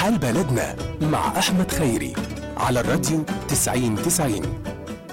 حال بلدنا مع أحمد خيري على الراديو 90 90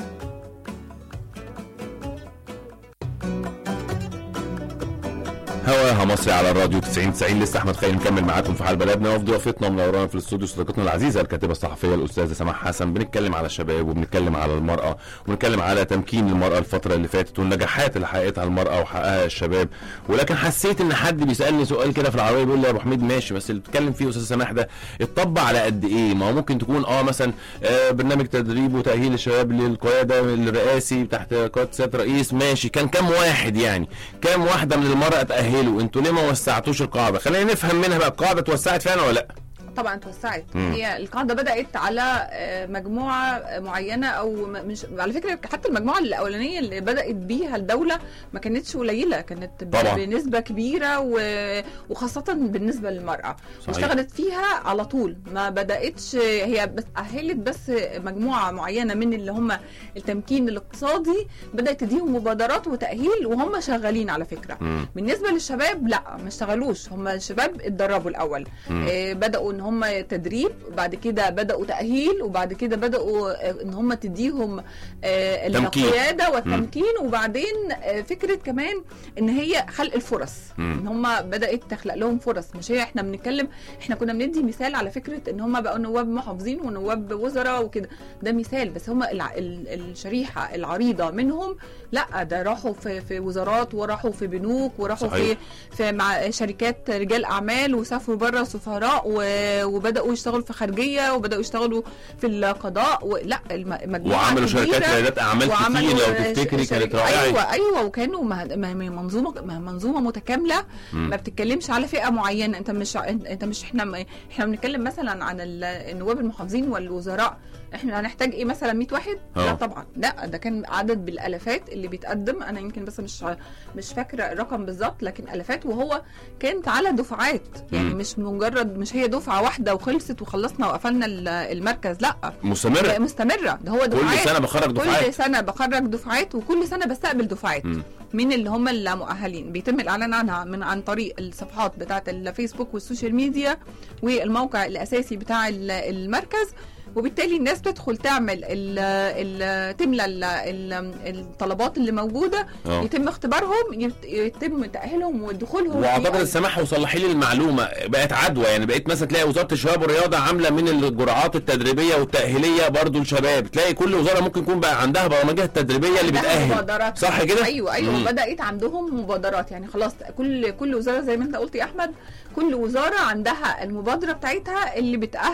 هواها مصري على الراديو 90 90 لسه احمد خير مكمل معاكم في حال بلدنا وفي ضيافتنا منورانا في الاستوديو صديقتنا العزيزه الكاتبه الصحفيه الاستاذه سماح حسن بنتكلم على الشباب وبنتكلم على المراه وبنتكلم على تمكين المراه الفتره اللي فاتت والنجاحات اللي حققتها المراه وحققها الشباب ولكن حسيت ان حد بيسالني سؤال كده في العربيه بيقول لي يا ابو حميد ماشي بس اللي بتتكلم فيه استاذ سماح ده اتطبق على قد ايه ما هو ممكن تكون اه مثلا آه برنامج تدريب وتاهيل الشباب للقياده الرئاسي تحت قياده سياده رئيس ماشي كان كام واحد يعني كام واحده من المراه تاهلوا انتوا ليه ما وسعتوش القاعده خلينا نفهم منها بقى القاعده اتوسعت فعلا ولا لا طبعا توسعت مم. هي القاعده بدات على آه، مجموعه معينه او م- مش على فكره حتى المجموعه الاولانيه اللي بدات بيها الدوله ما كانتش قليله كانت ب- طبعا. بنسبه كبيره و... وخاصه بالنسبه للمراه صحيح. واشتغلت فيها على طول ما بداتش هي بس اهلت بس مجموعه معينه من اللي هم التمكين الاقتصادي بدات تديهم مبادرات وتاهيل وهم شغالين على فكره مم. بالنسبه للشباب لا ما اشتغلوش هم الشباب اتدربوا الاول مم. آه، بداوا ان هم تدريب بعد كده بداوا تاهيل وبعد كده بداوا آه، ان هم تديهم آه، تمكين. القياده والتمكين وبعدين آه، فكره كمان ان هي خلق الفرص مم. ان هم بدات تخلق لهم فرص مش هي احنا بنتكلم احنا كنا بندي مثال على فكره ان هم بقوا نواب محافظين ونواب وزراء وكده ده مثال بس هم الع- ال- الشريحه العريضه منهم لا ده راحوا في في وزارات وراحوا في بنوك وراحوا صحيح. في في مع شركات رجال اعمال وسافروا بره سفراء و- وبداوا يشتغلوا في خارجيه وبداوا يشتغلوا في القضاء ولا الم- مجموعه وعملوا كبيرة شركات ريادات اعمال كتير وعملوا لو ش- تفتكري كانت شركة- رائعه ايوه ايوه وكانوا ما- ما- ما- منظومه ما- منظومه متكامله مم. ما بتتكلمش على فئه معينه انت مش انت أنت مش احنا احنا بنتكلم مثلا عن ال- النواب المحافظين والوزراء احنا هنحتاج ايه مثلا 100 واحد اه. لا طبعا لا ده كان عدد بالالافات اللي بيتقدم انا يمكن بس مش مش فاكره الرقم بالظبط لكن الافات وهو كانت على دفعات يعني مم. مش مجرد مش هي دفعه واحده وخلصت وخلصنا وقفلنا ال- المركز لا مستمره مستمره ده هو كل دفعات سنه بخرج كل دفعات سنه بخرج دفعات وكل سنه بستقبل دفعات مم. من اللي هم المؤهلين بيتم الاعلان عنها من عن طريق الصفحات بتاعه الفيسبوك والسوشيال ميديا والموقع الاساسي بتاع ال- المركز وبالتالي الناس تدخل تعمل ال ال تملى ال ال الطلبات اللي موجوده اه. يتم اختبارهم يت- يتم تاهيلهم ودخولهم واعتقد في- السماح وصلحي لي المعلومه بقت عدوى يعني بقيت مثلا تلاقي وزاره الشباب والرياضه عامله من الجرعات التدريبيه والتاهيليه برضو الشباب تلاقي كل وزاره ممكن يكون بقى عندها برامجها التدريبيه اللي عندها بتاهل مبادرات صح كده؟ ايوه ايوه مم. بدات عندهم مبادرات يعني خلاص كل كل وزاره زي ما انت قلت يا احمد كل وزاره عندها المبادره بتاعتها اللي بتأهل